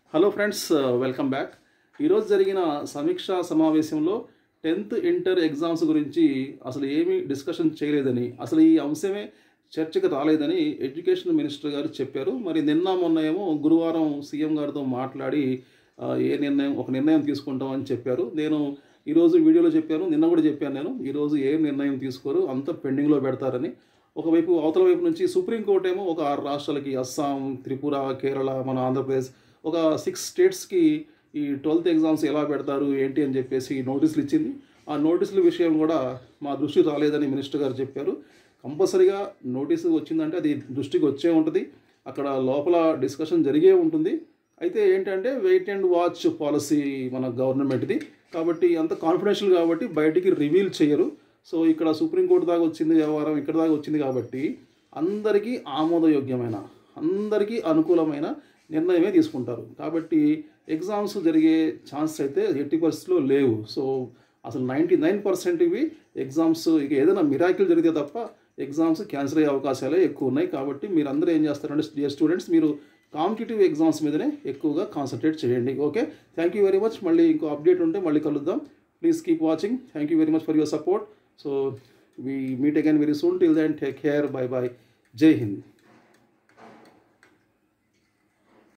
hello friends welcome back ఈరోజు జరిగిన సమీక్షా సమావేశంలో టెన్త్ ఇంటర్ ఎగ్జామ్స్ గురించి అసలు ఏమీ డిస్కషన్ చేయలేదని అసలు ఈ అంశమే చర్చకు రాలేదని ఎడ్యుకేషన్ మినిస్టర్ గారు చెప్పారు మరి నిన్న మొన్న ఏమో గురువారం సీఎం గారితో మాట్లాడి ఆ, ఏ నిర్ణయం ఒక నిర్ణయం తీసుకుంటామని చెప్పారు నేను ఈరోజు వీడియోలో చెప్పాను నిన్న కూడా చెప్పాను నేను ఈరోజు ఏ నిర్ణయం తీసుకోరు అంతా పెండింగ్లో పెడతారని ఒకవైపు అవతల వైపు నుంచి సుప్రీంకోర్టు ఏమో ఒక ఆరు రాష్ట్రాలకి అస్సాం త్రిపుర కేరళ మన ఆంధ్రప్రదేశ్ ఒక సిక్స్ స్టేట్స్కి ఈ ట్వెల్త్ ఎగ్జామ్స్ ఎలా పెడతారు ఏంటి అని చెప్పేసి నోటీసులు ఇచ్చింది ఆ నోటీసుల విషయం కూడా మా దృష్టికి రాలేదని మినిస్టర్ గారు చెప్పారు కంపల్సరీగా నోటీసు వచ్చిందంటే అది దృష్టికి వచ్చే ఉంటుంది అక్కడ లోపల డిస్కషన్ జరిగే ఉంటుంది అయితే ఏంటంటే వెయిట్ అండ్ వాచ్ పాలసీ మన గవర్నమెంట్ది కాబట్టి అంత కాన్ఫిడెన్షియల్ కాబట్టి బయటికి రివీల్ చేయరు సో ఇక్కడ సుప్రీంకోర్టు దాకా వచ్చింది వ్యవహారం ఇక్కడ దాకా వచ్చింది కాబట్టి అందరికీ ఆమోదయోగ్యమైన అందరికీ అనుకూలమైన నిర్ణయమే తీసుకుంటారు కాబట్టి ఎగ్జామ్స్ జరిగే ఛాన్స్ అయితే ఎయిటీ పరిస్థితిలో లేవు సో అసలు నైంటీ నైన్ పర్సెంట్ ఇవి ఎగ్జామ్స్ ఇక ఏదైనా మిరాకిల్ జరిగితే తప్ప ఎగ్జామ్స్ క్యాన్సిల్ అయ్యే అవకాశాలే ఎక్కువ ఉన్నాయి కాబట్టి మీరు అందరూ ఏం చేస్తారంటే డియర్ స్టూడెంట్స్ మీరు కాంపిటేటివ్ ఎగ్జామ్స్ మీదనే ఎక్కువగా కాన్సన్ట్రేట్ చేయండి okay thank you very much మళ్ళీ ఇంకో అప్డేట్ ఉంటే మళ్ళీ కలుద్దాం please keep watching thank you very much for your support so we meet again very soon till then take care bye bye జై హింద్